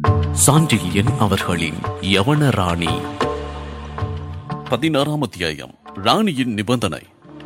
சாண்டில்யன் அவர்களின் யவன ராணி பதினாறாம் அத்தியாயம் ராணியின் நிபந்தனை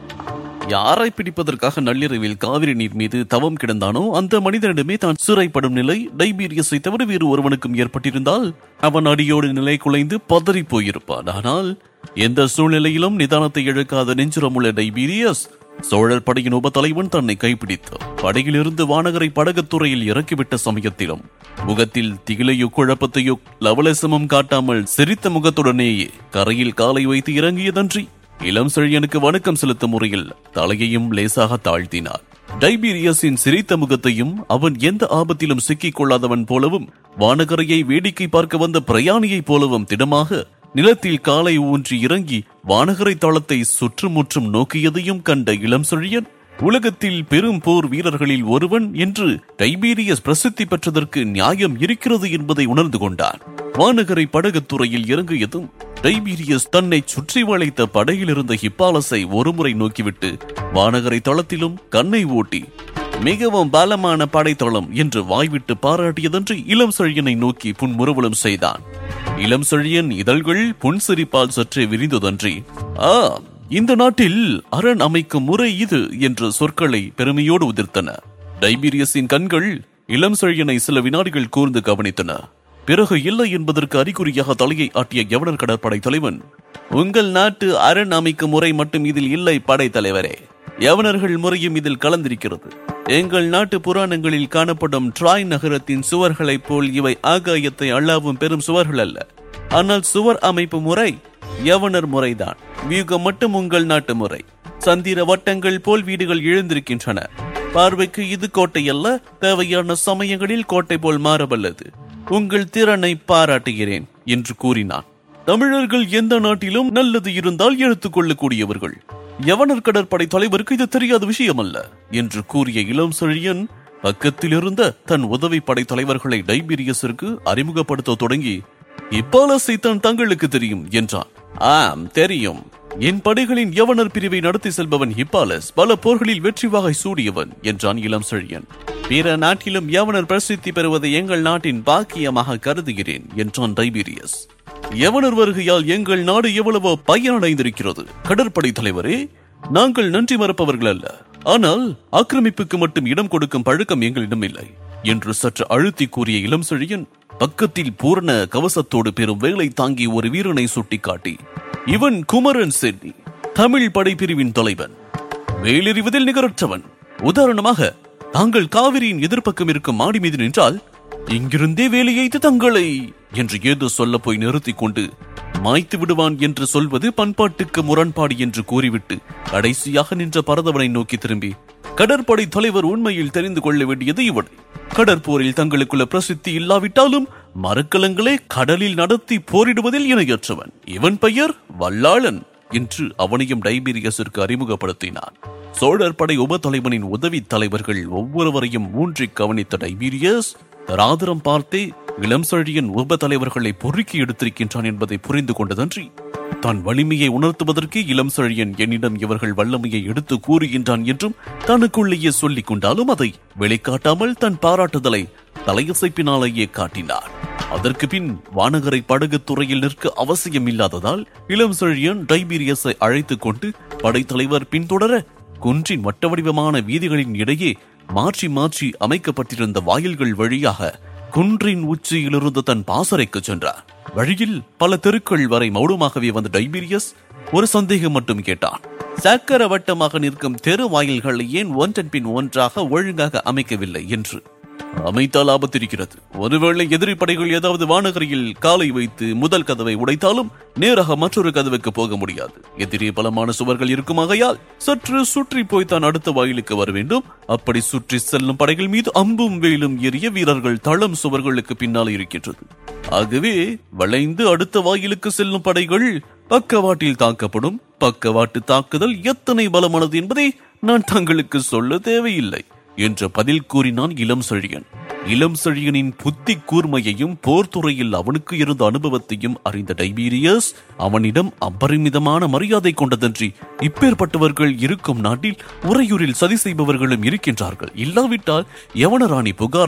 யாரை பிடிப்பதற்காக நள்ளிரவில் காவிரி நீர் மீது தவம் கிடந்தானோ அந்த மனிதனிடமே தான் சிறைப்படும் நிலை டைபீரியஸை தவிர வேறு ஒருவனுக்கும் ஏற்பட்டிருந்தால் அவன் அடியோடு நிலை குலைந்து பதறி போயிருப்பான் ஆனால் எந்த சூழ்நிலையிலும் நிதானத்தை இழக்காத நெஞ்சுரமுள்ள டைபீரியஸ் சோழர் படையின் உப தலைவன் தன்னை கைப்பிடித்து படையிலிருந்து வானகரை படகுத்துறையில் இறக்கிவிட்ட சமயத்திலும் முகத்தில் திகிலையோ குழப்பத்தையோ லவலசமும் காட்டாமல் சிரித்த முகத்துடனேயே கரையில் காலை வைத்து இறங்கியதன்றி இளம் செழியனுக்கு வணக்கம் செலுத்தும் முறையில் தலையையும் லேசாக தாழ்த்தினார் டைபீரியஸின் சிரித்த முகத்தையும் அவன் எந்த ஆபத்திலும் சிக்கிக் கொள்ளாதவன் போலவும் வானகரையை வேடிக்கை பார்க்க வந்த பிரயாணியைப் போலவும் திடமாக நிலத்தில் காலை ஊன்றி இறங்கி வானகரை தளத்தை சுற்றுமுற்றும் நோக்கியதையும் கண்ட இளம் செழியன் உலகத்தில் பெரும் போர் வீரர்களில் ஒருவன் என்று டைபீரியஸ் பிரசித்தி பெற்றதற்கு நியாயம் இருக்கிறது என்பதை உணர்ந்து கொண்டான் வானகரை படகுத்துறையில் இறங்கியதும் டைபீரியஸ் தன்னை சுற்றி வளைத்த படையில் இருந்த ஹிப்பாலஸை ஒருமுறை நோக்கிவிட்டு வானகரை தளத்திலும் கண்ணை ஓட்டி மிகவும் பலமான படைத்தளம் என்று வாய்விட்டு பாராட்டியதன்றி இளம் செழியனை நோக்கி புன்முறுவலும் செய்தான் இளம் செழியன் இதழ்கள் புன்சிரிப்பால் சற்றே விரிந்ததன்றி ஆ இந்த நாட்டில் அரண் அமைக்கும் முறை இது என்ற சொற்களை பெருமையோடு உதிர்த்தன டைபீரியஸின் கண்கள் இளம் செழியனை சில வினாடிகள் கூர்ந்து கவனித்தன பிறகு இல்லை என்பதற்கு அறிகுறியாக தலையை ஆட்டிய யவனர் கடற்படை தலைவன் உங்கள் நாட்டு அரண் அமைக்கும் முறை மட்டும் இதில் இல்லை படை தலைவரே யவனர்கள் முறையும் இதில் கலந்திருக்கிறது எங்கள் நாட்டு புராணங்களில் காணப்படும் ட்ராய் நகரத்தின் சுவர்களைப் போல் இவை ஆகாயத்தை அள்ளாவும் பெரும் சுவர்கள் அல்ல ஆனால் சுவர் அமைப்பு முறை யவனர் முறைதான் வியூகம் மட்டும் உங்கள் நாட்டு முறை சந்திர வட்டங்கள் போல் வீடுகள் எழுந்திருக்கின்றன பார்வைக்கு இது கோட்டை அல்ல தேவையான சமயங்களில் கோட்டை போல் மாறவல்லது உங்கள் திறனை பாராட்டுகிறேன் என்று கூறினான் தமிழர்கள் எந்த நாட்டிலும் நல்லது இருந்தால் எடுத்துக் கொள்ளக்கூடியவர்கள் யவனர் கடற்படை தலைவருக்கு இது தெரியாத விஷயம் அல்ல என்று கூறிய இளம் செழியன் பக்கத்தில் இருந்த தன் உதவி படை தலைவர்களை டைபீரியஸிற்கு அறிமுகப்படுத்த தொடங்கி இப்பாலசை தான் தங்களுக்கு தெரியும் என்றான் ஆம் தெரியும் என் படைகளின் யவனர் பிரிவை நடத்தி செல்பவன் ஹிப்பாலஸ் பல போர்களில் வெற்றி வாகை சூடியவன் என்றான் இளம் செழியன் பிற நாட்டிலும் யவனர் பிரசித்தி பெறுவதை எங்கள் நாட்டின் பாக்கியமாக கருதுகிறேன் என்றான் டைபீரியஸ் யவனர் வருகையால் எங்கள் நாடு எவ்வளவோ பயனடைந்திருக்கிறது கடற்படை தலைவரே நாங்கள் நன்றி மறப்பவர்கள் அல்ல ஆனால் ஆக்கிரமிப்புக்கு மட்டும் இடம் கொடுக்கும் பழக்கம் எங்களிடம் இல்லை என்று சற்று அழுத்தி கூறிய இளம் செழியன் பக்கத்தில் பூரண கவசத்தோடு பெரும் வேலை தாங்கி ஒரு வீரனை சுட்டிக்காட்டி இவன் குமரன் சென்னி தமிழ் படைப்பிரிவின் தலைவன் வேலெறிவதில் நிகரற்றவன் உதாரணமாக தாங்கள் காவிரியின் எதிர்ப்பக்கம் இருக்கும் மாடி மீது நின்றால் இங்கிருந்தே வேலையைத்து தங்களை என்று ஏதோ சொல்ல போய் நிறுத்திக் கொண்டு மாய்த்து விடுவான் என்று சொல்வது பண்பாட்டுக்கு முரண்பாடு என்று கூறிவிட்டு கடைசியாக நின்ற பரதவனை நோக்கி திரும்பி கடற்படை தலைவர் உண்மையில் தெரிந்து கொள்ள வேண்டியது இவனை கடற்போரில் தங்களுக்குள்ள பிரசித்தி இல்லாவிட்டாலும் மரக்கலங்களே கடலில் நடத்தி போரிடுவதில் இணையற்றவன் இவன் பெயர் வல்லாளன் என்று அவனையும் டைபீரியஸிற்கு அறிமுகப்படுத்தினான் சோழர் படை உப தலைவனின் உதவி தலைவர்கள் ஒவ்வொருவரையும் ஊன்றி கவனித்த டைபீரியஸ் தராதரம் பார்த்தே இளம் செழியன் உப தலைவர்களை பொறுக்கி எடுத்திருக்கின்றான் என்பதை புரிந்து கொண்டதன்றி தான் வலிமையை உணர்த்துவதற்கு இளம் செழியன் என்னிடம் இவர்கள் வல்லமையை எடுத்து கூறுகின்றான் என்றும் தனக்குள்ளேயே சொல்லிக் கொண்டாலும் அதை வெளிக்காட்டாமல் தன் பாராட்டுதலை தலையசைப்பினாலேயே காட்டினார் அதற்கு பின் வானகரை படகுத் துறையில் நிற்க அவசியம் இல்லாததால் இளம் செழியன் டைபீரியஸை அழைத்துக் கொண்டு படைத்தலைவர் பின்தொடர குன்றின் வட்ட வடிவமான வீதிகளின் இடையே மாற்றி மாற்றி அமைக்கப்பட்டிருந்த வாயில்கள் வழியாக குன்றின் உச்சியிலிருந்து தன் பாசறைக்கு சென்றார் வழியில் பல தெருக்கள் வரை மௌனமாகவே வந்த டைபீரியஸ் ஒரு சந்தேகம் மட்டும் கேட்டான் சக்கர வட்டமாக நிற்கும் தெரு வாயில்களை ஏன் ஒன்றன் பின் ஒன்றாக ஒழுங்காக அமைக்கவில்லை என்று அமைத்தால் ஆபத்திருக்கிறது ஒருவேளை எதிரி படைகள் ஏதாவது வானகரியில் காலை வைத்து முதல் கதவை உடைத்தாலும் நேராக மற்றொரு கதவுக்கு போக முடியாது எதிரே பலமான சுவர்கள் இருக்குமாகையால் சற்று சுற்றி போய் தான் அடுத்த வாயிலுக்கு வர வேண்டும் அப்படி சுற்றி செல்லும் படைகள் மீது அம்பும் வேலும் எரிய வீரர்கள் தளம் சுவர்களுக்கு பின்னால் இருக்கின்றது ஆகவே வளைந்து அடுத்த வாயிலுக்கு செல்லும் படைகள் பக்கவாட்டில் தாக்கப்படும் பக்கவாட்டு தாக்குதல் எத்தனை பலமானது என்பதை நான் தங்களுக்கு சொல்ல தேவையில்லை என்ற பதில் கூறினான் இளம் செழியன் இளம் செழியனின் புத்தி கூர்மையையும் போர்த்துறையில் அவனுக்கு இருந்த அனுபவத்தையும் அறிந்த டைபீரியஸ் அவனிடம் அபரிமிதமான மரியாதை கொண்டதன்றி இப்பேற்பட்டவர்கள் இருக்கும் நாட்டில் உறையூரில் சதி செய்பவர்களும் இருக்கின்றார்கள் இல்லாவிட்டால் யவனராணி புகாரை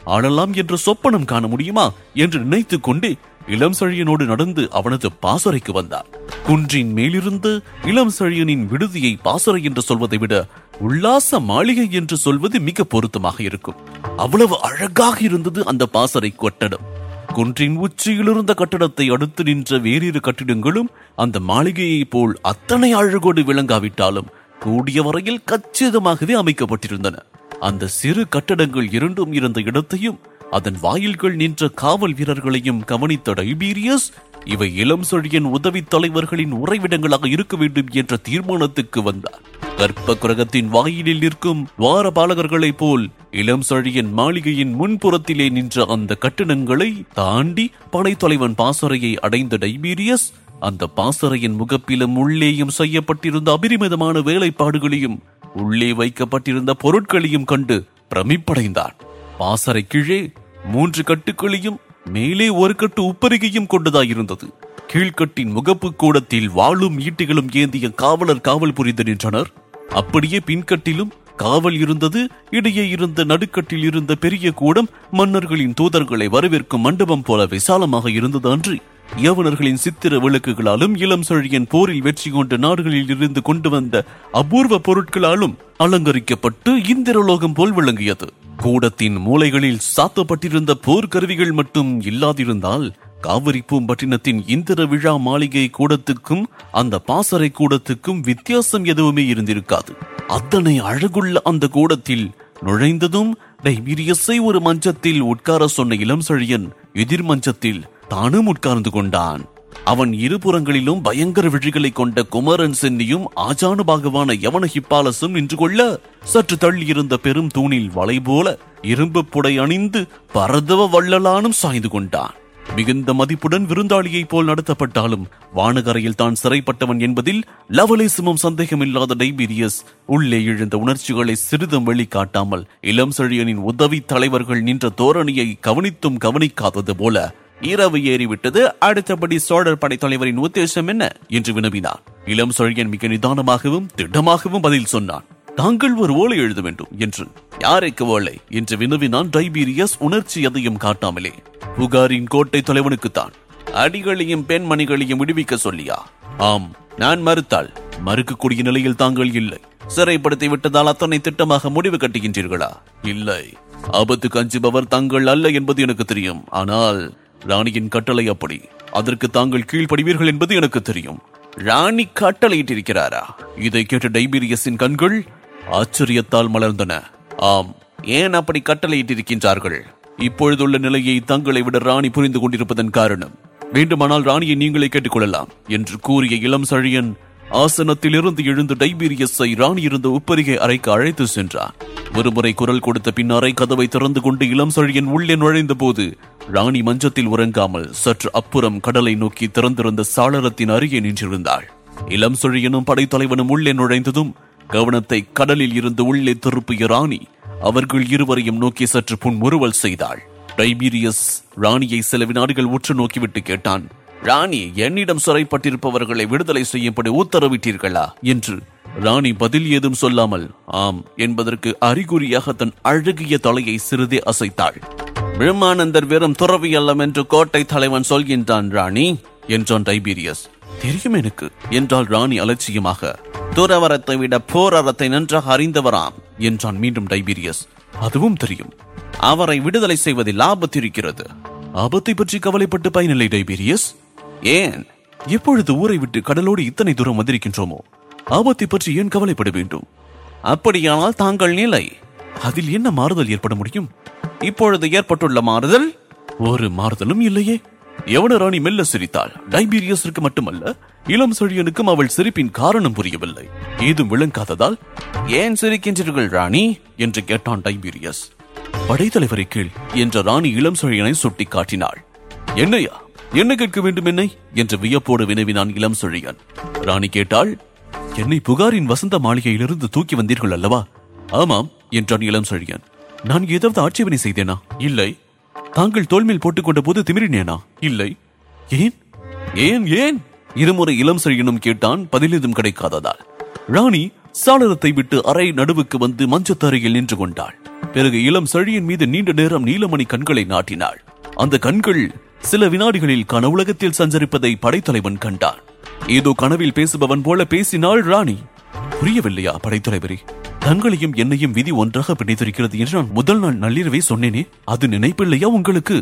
ஆளலாம் என்ற சொப்பனம் காண முடியுமா என்று நினைத்துக் கொண்டு இளம் செழியனோடு நடந்து அவனது பாசறைக்கு வந்தார் குன்றின் மேலிருந்து இளம் செழியனின் விடுதியை பாசறை என்று சொல்வதை விட உல்லாச மாளிகை என்று சொல்வது மிக பொருத்தமாக இருக்கும் அவ்வளவு அழகாக இருந்தது அந்த பாசறை கட்டடம் குன்றின் உச்சியில் இருந்த கட்டடத்தை அடுத்து நின்ற வேறிரு கட்டிடங்களும் அந்த மாளிகையைப் போல் அத்தனை அழகோடு விளங்காவிட்டாலும் கூடிய வரையில் கச்சிதமாகவே அமைக்கப்பட்டிருந்தன அந்த சிறு கட்டடங்கள் இரண்டும் இருந்த இடத்தையும் அதன் வாயில்கள் நின்ற காவல் வீரர்களையும் கவனித்த டைபீரியஸ் இவை இளம் செழியன் உதவி தலைவர்களின் உறைவிடங்களாக இருக்க வேண்டும் என்ற தீர்மானத்துக்கு வந்தார் கற்ப கிரகத்தின் வாயிலில் நிற்கும் துவாரபாலகர்களைப் போல் இளம் செழியன் மாளிகையின் முன்புறத்திலே நின்ற அந்த கட்டிடங்களை தாண்டி படைத்தலைவன் பாசறையை அடைந்த டைபீரியஸ் அந்த பாசறையின் முகப்பிலும் உள்ளேயும் செய்யப்பட்டிருந்த அபரிமிதமான வேலைப்பாடுகளையும் உள்ளே வைக்கப்பட்டிருந்த பொருட்களையும் கண்டு பிரமிப்படைந்தான் பாசறை கீழே மூன்று கட்டுக்களையும் மேலே ஒரு கட்டு உப்பரிகையும் கொண்டதாயிருந்தது கீழ்கட்டின் முகப்பு கூடத்தில் வாளும் ஈட்டிகளும் ஏந்திய காவலர் காவல் புரிந்து நின்றனர் அப்படியே பின்கட்டிலும் காவல் இருந்தது இடையே இருந்த நடுக்கட்டில் இருந்த பெரிய கூடம் மன்னர்களின் தூதர்களை வரவேற்கும் மண்டபம் போல விசாலமாக இருந்தது அன்றி யவனர்களின் சித்திர விளக்குகளாலும் இளம் செழியன் போரில் வெற்றி கொண்ட நாடுகளில் இருந்து கொண்டு வந்த அபூர்வ பொருட்களாலும் அலங்கரிக்கப்பட்டு இந்திரலோகம் போல் விளங்கியது கூடத்தின் மூலைகளில் சாத்தப்பட்டிருந்த போர்க்கருவிகள் மட்டும் இல்லாதிருந்தால் காவிரி பூம்பட்டினத்தின் இந்திர விழா மாளிகை கூடத்துக்கும் அந்த பாசறை கூடத்துக்கும் வித்தியாசம் எதுவுமே இருந்திருக்காது அத்தனை அழகுள்ள அந்த கூடத்தில் நுழைந்ததும் டைபீரியஸை ஒரு மஞ்சத்தில் உட்கார சொன்ன இளம் செழியன் எதிர் மஞ்சத்தில் தானும் உட்கார்ந்து கொண்டான் அவன் இருபுறங்களிலும் பயங்கர விழிகளை கொண்ட குமரன் சென்னியும் ஆஜானு பாகவான யவன ஹிப்பாலசும் நின்று கொள்ள சற்று தள்ளியிருந்த பெரும் தூணில் வலை போல இரும்பு புடை அணிந்து பரதவ வள்ளலானும் சாய்ந்து கொண்டான் மிகுந்த மதிப்புடன் விருந்தாளியைப் போல் நடத்தப்பட்டாலும் வானகரையில் தான் சிறைப்பட்டவன் என்பதில் லவலேசமும் சந்தேகமில்லாத டைபீரியஸ் உள்ளே எழுந்த உணர்ச்சிகளை சிறிதும் வெளிக்காட்டாமல் இளம் செழியனின் உதவி தலைவர்கள் நின்ற தோரணியை கவனித்தும் கவனிக்காதது போல இரவு ஏறிவிட்டது அடுத்தபடி சோழர் படைத்தலைவரின் உத்தேசம் என்ன என்று வினவினார் இளம் செழியன் மிக நிதானமாகவும் திட்டமாகவும் பதில் சொன்னான் தாங்கள் ஒரு ஓலை எழுத வேண்டும் என்று யாருக்கு ஓலை என்று வினவினான் டைபீரியஸ் உணர்ச்சி எதையும் காட்டாமலே புகாரின் கோட்டை தலைவனுக்குத்தான் அடிகளையும் பெண்மணிகளையும் விடுவிக்க சொல்லியா ஆம் நான் மறுத்தால் மறுக்கக்கூடிய நிலையில் தாங்கள் இல்லை சிறைப்படுத்தி விட்டதால் அத்தனை திட்டமாக முடிவு கட்டுகின்றீர்களா இல்லை ஆபத்துக்கு அஞ்சுபவர் தாங்கள் அல்ல என்பது எனக்கு தெரியும் ஆனால் ராணியின் கட்டளை அப்படி அதற்கு தாங்கள் கீழ்ப்படிவீர்கள் என்பது எனக்கு தெரியும் ராணி கட்டளையிட்டிருக்கிறாரா இதை கேட்ட டைபீரியஸின் கண்கள் ஆச்சரியத்தால் மலர்ந்தன ஆம் ஏன் அப்படி கட்டளையிட்டிருக்கின்றார்கள் இப்பொழுதுள்ள நிலையை தங்களை விட ராணி புரிந்து கொண்டிருப்பதன் காரணம் வேண்டுமானால் ராணியை நீங்களே கேட்டுக்கொள்ளலாம் என்று கூறிய இளம் சழியன் ஆசனத்தில் இருந்து எழுந்து டைபீரியஸை ராணி இருந்த உப்பரிகை அறைக்கு அழைத்து சென்றான் ஒருமுறை குரல் கொடுத்த பின் அறை கதவை திறந்து கொண்டு இளம் சழியன் உள்ளே நுழைந்த போது ராணி மஞ்சத்தில் உறங்காமல் சற்று அப்புறம் கடலை நோக்கி திறந்திருந்த சாளரத்தின் அருகே நின்றிருந்தாள் இளம் சுழியனும் படைத்தலைவனும் உள்ளே நுழைந்ததும் கவனத்தை கடலில் இருந்து உள்ளே திருப்பிய ராணி அவர்கள் இருவரையும் நோக்கி சற்று புன்முறுவல் செய்தாள் டைபீரியஸ் ராணியை சில வினாடிகள் உற்று நோக்கிவிட்டு கேட்டான் ராணி என்னிடம் சிறைப்பட்டிருப்பவர்களை விடுதலை செய்யும்படி உத்தரவிட்டீர்களா என்று ராணி பதில் ஏதும் சொல்லாமல் ஆம் என்பதற்கு அறிகுறியாக தன் அழகிய தலையை சிறிதே அசைத்தாள் பிரம்மானந்தர் வெறும் துறவி அல்லம் என்று கோட்டை தலைவன் சொல்கின்றான் ராணி என்றான் டைபீரியஸ் தெரியும் எனக்கு என்றாள் ராணி அலட்சியமாக துறவரத்தை விட போரறத்தை நன்றாக அறிந்தவராம் என்றான் மீண்டும் டைபீரியஸ் அதுவும் தெரியும் அவரை விடுதலை செய்வதில் ஆபத்து இருக்கிறது ஆபத்தை பற்றி கவலைப்பட்டு பயனில்லை டைபீரியஸ் ஏன் எப்பொழுது ஊரை விட்டு கடலோடு இத்தனை தூரம் வந்திருக்கின்றோமோ ஆபத்தை பற்றி ஏன் கவலைப்பட வேண்டும் அப்படியானால் தாங்கள் நிலை அதில் என்ன மாறுதல் ஏற்பட முடியும் இப்பொழுது ஏற்பட்டுள்ள மாறுதல் ஒரு மாறுதலும் இல்லையே யவன ராணி மெல்ல சிரித்தாள் டைபீரியஸிற்கு மட்டுமல்ல இளம் செழியனுக்கும் அவள் சிரிப்பின் காரணம் புரியவில்லை ஏதும் விளங்காததால் ஏன் சிரிக்கின்றீர்கள் ராணி என்று கேட்டான் டைபீரியஸ் படைத்தலைவரை கீழ் என்ற ராணி இளம் செழியனை சுட்டி காட்டினாள் என்னையா என்ன கேட்க வேண்டும் என்னை என்று வியப்போடு வினவினான் இளம் செழியன் ராணி கேட்டாள் என்னை புகாரின் வசந்த மாளிகையிலிருந்து தூக்கி வந்தீர்கள் அல்லவா ஆமாம் என்றான் இளம் செழியன் நான் ஏதாவது ஆட்சேபனை செய்தேனா இல்லை தாங்கள் தோல்மேல் போட்டுக்கொண்ட போது திமிரினேனா இல்லை ஏன் ஏன் ஏன் இருமுறை இளம் செழியனும் கேட்டான் பதிலெதும் கிடைக்காததால் ராணி சாளரத்தை விட்டு அறை நடுவுக்கு வந்து மஞ்சத்தரையில் நின்று கொண்டாள் பிறகு இளம் செழியின் மீது நீண்ட நேரம் நீலமணி கண்களை நாட்டினாள் அந்த கண்கள் சில வினாடிகளில் கனவுலகத்தில் சஞ்சரிப்பதை படைத்தலைவன் கண்டான் ஏதோ கனவில் பேசுபவன் போல பேசினாள் ராணி புரியவில்லையா படைத்தலைவரே தங்களையும் என்னையும் விதி ஒன்றாக பிணைத்திருக்கிறது என்று நான் முதல் நாள் நள்ளிரவே சொன்னேனே அது நினைப்பில்லையா உங்களுக்கு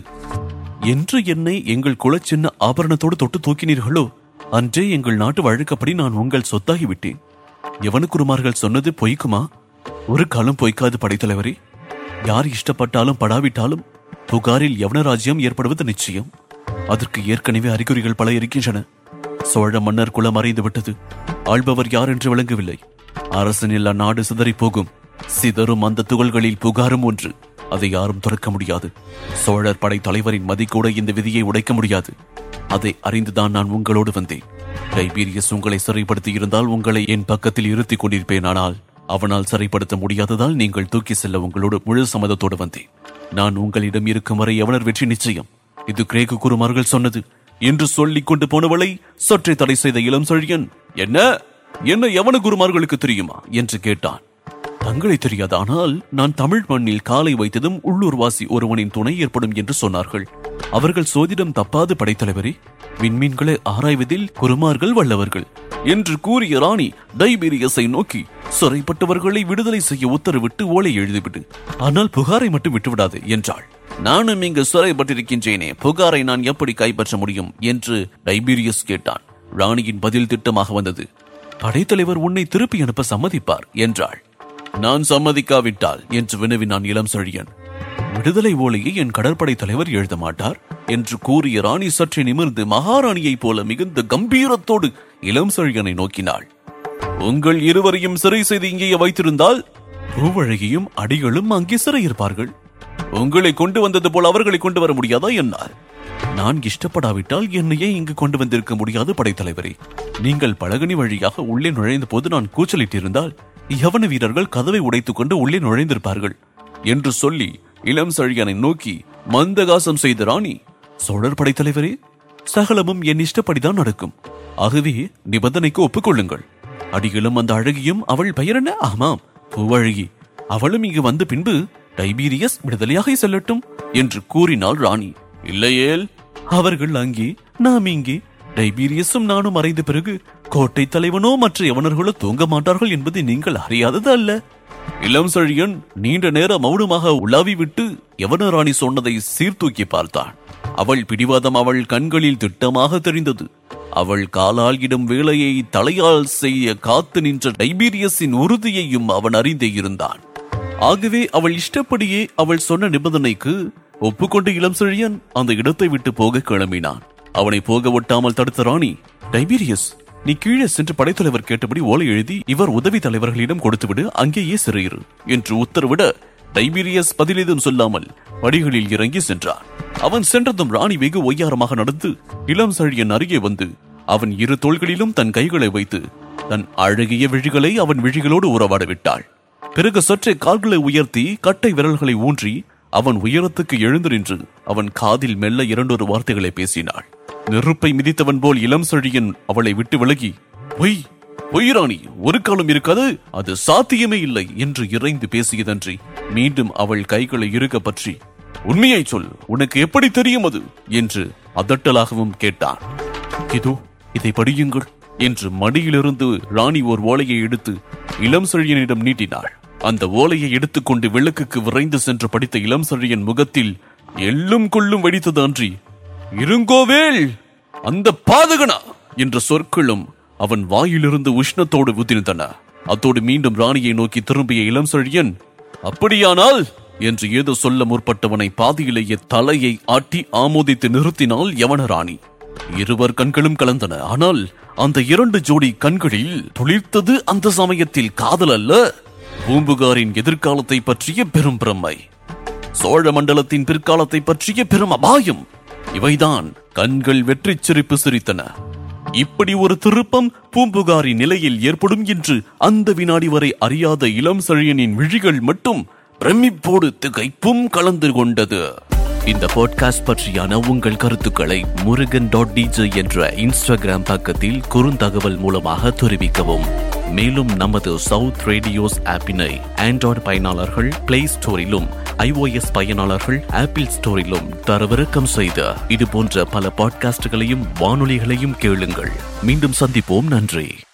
என்று என்னை எங்கள் குலச்சின்ன ஆபரணத்தோடு தொட்டு தூக்கினீர்களோ அன்றே எங்கள் நாட்டு வழக்கப்படி நான் உங்கள் சொத்தாகி விட்டேன் யவனக்குருமார்கள் சொன்னது பொய்க்குமா ஒரு காலம் பொய்க்காது படைத்தலைவரே யார் இஷ்டப்பட்டாலும் படாவிட்டாலும் புகாரில் யவனராஜ்யம் ஏற்படுவது நிச்சயம் அதற்கு ஏற்கனவே அறிகுறிகள் பல இருக்கின்றன சோழ மன்னர் குலம் மறைந்து விட்டது ஆள்பவர் யார் என்று விளங்கவில்லை அரசனில்லா நாடு சிதறி போகும் சிதறும் அந்த துகள்களில் புகாரும் ஒன்று அதை யாரும் துறக்க முடியாது சோழர் படை தலைவரின் மதி கூட இந்த விதியை உடைக்க முடியாது அதை அறிந்துதான் நான் உங்களோடு வந்தேன் டைபீரியஸ் உங்களை சிறைப்படுத்தி இருந்தால் உங்களை என் பக்கத்தில் இருத்திக் கொண்டிருப்பேன் ஆனால் அவனால் சிறைப்படுத்த முடியாததால் நீங்கள் தூக்கி செல்ல உங்களோடு முழு சம்மதத்தோடு வந்தேன் நான் உங்களிடம் இருக்கும் வரை எவனர் வெற்றி நிச்சயம் இது கிரேக்கு குருமார்கள் சொன்னது என்று சொல்லிக் கொண்டு போனவளை சற்றே தடை செய்த இளம் செழியன் என்ன என்ன எவன குருமார்களுக்கு தெரியுமா என்று கேட்டான் தங்களை தெரியாது ஆனால் நான் தமிழ் மண்ணில் காலை வைத்ததும் உள்ளூர்வாசி ஒருவனின் துணை ஏற்படும் என்று சொன்னார்கள் அவர்கள் சோதிடம் தப்பாது படைத்தலைவரே விண்மீன்களை ஆராய்வதில் குருமார்கள் வல்லவர்கள் என்று கூறிய ராணி டைபீரியஸை நோக்கி சிறைப்பட்டவர்களை விடுதலை செய்ய உத்தரவிட்டு ஓலை எழுதிவிடு ஆனால் புகாரை மட்டும் விட்டுவிடாது என்றாள் நானும் இங்கு சிறைப்பட்டிருக்கின்றேனே புகாரை நான் எப்படி கைப்பற்ற முடியும் என்று டைபீரியஸ் கேட்டான் ராணியின் பதில் திட்டமாக வந்தது படைத்தலைவர் உன்னை திருப்பி அனுப்ப சம்மதிப்பார் என்றாள் நான் சம்மதிக்காவிட்டால் என்று வினவினான் இளம் செழியன் விடுதலை ஓலையை என் கடற்படை தலைவர் எழுத மாட்டார் என்று கூறிய ராணி சற்றே நிமிர்ந்து மகாராணியைப் போல மிகுந்த கம்பீரத்தோடு இளம் செழியனை நோக்கினாள் உங்கள் இருவரையும் சிறை செய்து இங்கேயே வைத்திருந்தால் பூவழகியும் அடிகளும் அங்கே சிறையிருப்பார்கள் உங்களை கொண்டு வந்தது போல் அவர்களை கொண்டு வர முடியாதா என்னால் நான் இஷ்டப்படாவிட்டால் என்னையே இங்கு கொண்டு வந்திருக்க முடியாது படைத்தலைவரே நீங்கள் பழகனி வழியாக உள்ளே நுழைந்த போது நான் கூச்சலிட்டிருந்தால் யவன வீரர்கள் கதவை உடைத்துக் கொண்டு உள்ளே நுழைந்திருப்பார்கள் என்று சொல்லி இளம் சழியனை நோக்கி மந்தகாசம் செய்த ராணி சோழர் படைத்தலைவரே சகலமும் என் இஷ்டப்படிதான் நடக்கும் ஆகவே நிபந்தனைக்கு ஒப்புக்கொள்ளுங்கள் அடிகளும் அந்த அழகியும் அவள் பெயர் என்ன ஆமாம் பூவழகி அவளும் இங்கு வந்த பின்பு டைபீரியஸ் விடுதலையாக செல்லட்டும் என்று கூறினாள் ராணி இல்லையேல் அவர்கள் அங்கே நாம் இங்கே டைபீரியஸும் நானும் மறைந்த பிறகு கோட்டை தலைவனோ மற்ற யவனர்களோ தூங்க மாட்டார்கள் என்பதை நீங்கள் அறியாதது அல்ல இளம் செழியன் நீண்ட நேரம் மௌனமாக உலாவி விட்டு யவன ராணி சொன்னதை சீர்தூக்கி பார்த்தான் அவள் பிடிவாதம் அவள் கண்களில் திட்டமாக தெரிந்தது அவள் காலால் இடும் வேலையை தலையால் செய்ய காத்து நின்ற டைபீரியஸின் உறுதியையும் அவன் அறிந்தே இருந்தான் ஆகவே அவள் இஷ்டப்படியே அவள் சொன்ன நிபந்தனைக்கு ஒப்புக்கொண்டு இளம் செழியன் அந்த இடத்தை விட்டு போக கிளம்பினான் அவனை போக ஒட்டாமல் தடுத்த ராணி டைபீரியஸ் நீ கீழே சென்று படைத்தலைவர் கேட்டபடி ஓலை எழுதி இவர் உதவி தலைவர்களிடம் கொடுத்துவிடு அங்கேயே சிறையிரு என்று உத்தரவிட டைபீரியஸ் பதிலேதும் சொல்லாமல் படிகளில் இறங்கி சென்றான் அவன் சென்றதும் ராணி வெகு ஒய்யாரமாக நடந்து இளம் செழியன் அருகே வந்து அவன் இரு தோள்களிலும் தன் கைகளை வைத்து தன் அழகிய விழிகளை அவன் விழிகளோடு உறவாட விட்டாள் பிறகு சற்றே கால்களை உயர்த்தி கட்டை விரல்களை ஊன்றி அவன் உயரத்துக்கு எழுந்து நின்று அவன் காதில் மெல்ல இரண்டொரு வார்த்தைகளை பேசினாள் நெருப்பை மிதித்தவன் போல் இளம் செழியன் அவளை விட்டு விலகி பொய் பொய் ராணி ஒரு காலம் இருக்காது அது சாத்தியமே இல்லை என்று இறைந்து பேசியதன்றி மீண்டும் அவள் கைகளை இறுக பற்றி உண்மையை சொல் உனக்கு எப்படி தெரியும் அது என்று அதட்டலாகவும் கேட்டான் இதோ இதை படியுங்கள் என்று மடியிலிருந்து ராணி ஓர் ஓலையை எடுத்து இளம் செழியனிடம் நீட்டினாள் அந்த ஓலையை எடுத்துக்கொண்டு விளக்குக்கு விரைந்து சென்று படித்த இளம் செழியன் முகத்தில் எள்ளும் கொள்ளும் வெடித்தது அன்றி இருங்கோவேல் அந்த பாதகனா என்ற சொற்களும் அவன் வாயிலிருந்து உஷ்ணத்தோடு உதிர்ந்தன அத்தோடு மீண்டும் ராணியை நோக்கி திரும்பிய இளம் செழியன் அப்படியானால் என்று ஏதோ சொல்ல முற்பட்டவனை பாதியிலேயே தலையை ஆட்டி ஆமோதித்து நிறுத்தினாள் யவன ராணி இருவர் கண்களும் கலந்தன ஆனால் அந்த இரண்டு ஜோடி கண்களில் துளிர்த்தது அந்த சமயத்தில் காதல் அல்ல பூம்புகாரின் எதிர்காலத்தை பற்றிய பெரும் பிரம்மை சோழ மண்டலத்தின் பிற்காலத்தை பற்றிய பெரும் அபாயம் இவைதான் கண்கள் வெற்றி சிரிப்பு சிரித்தன இப்படி ஒரு திருப்பம் பூம்புகாரின் நிலையில் ஏற்படும் என்று அந்த வினாடி வரை அறியாத இளம் செழியனின் விழிகள் மட்டும் பிரமிப்போடு திகைப்பும் கலந்து கொண்டது இந்த பாட்காஸ்ட் பற்றியான உங்கள் கருத்துக்களை முருகன் டாட் டிஜே என்ற இன்ஸ்டாகிராம் பக்கத்தில் குறுந்தகவல் மூலமாக தெரிவிக்கவும் மேலும் நமது சவுத் ரேடியோஸ் ஆப்பினை ஆண்ட்ராய்டு பயனாளர்கள் பிளே ஸ்டோரிலும் ஐஓஎஸ் பயனாளர்கள் ஆப்பிள் ஸ்டோரிலும் தரவிறக்கம் செய்த இது போன்ற பல பாட்காஸ்டுகளையும் வானொலிகளையும் கேளுங்கள் மீண்டும் சந்திப்போம் நன்றி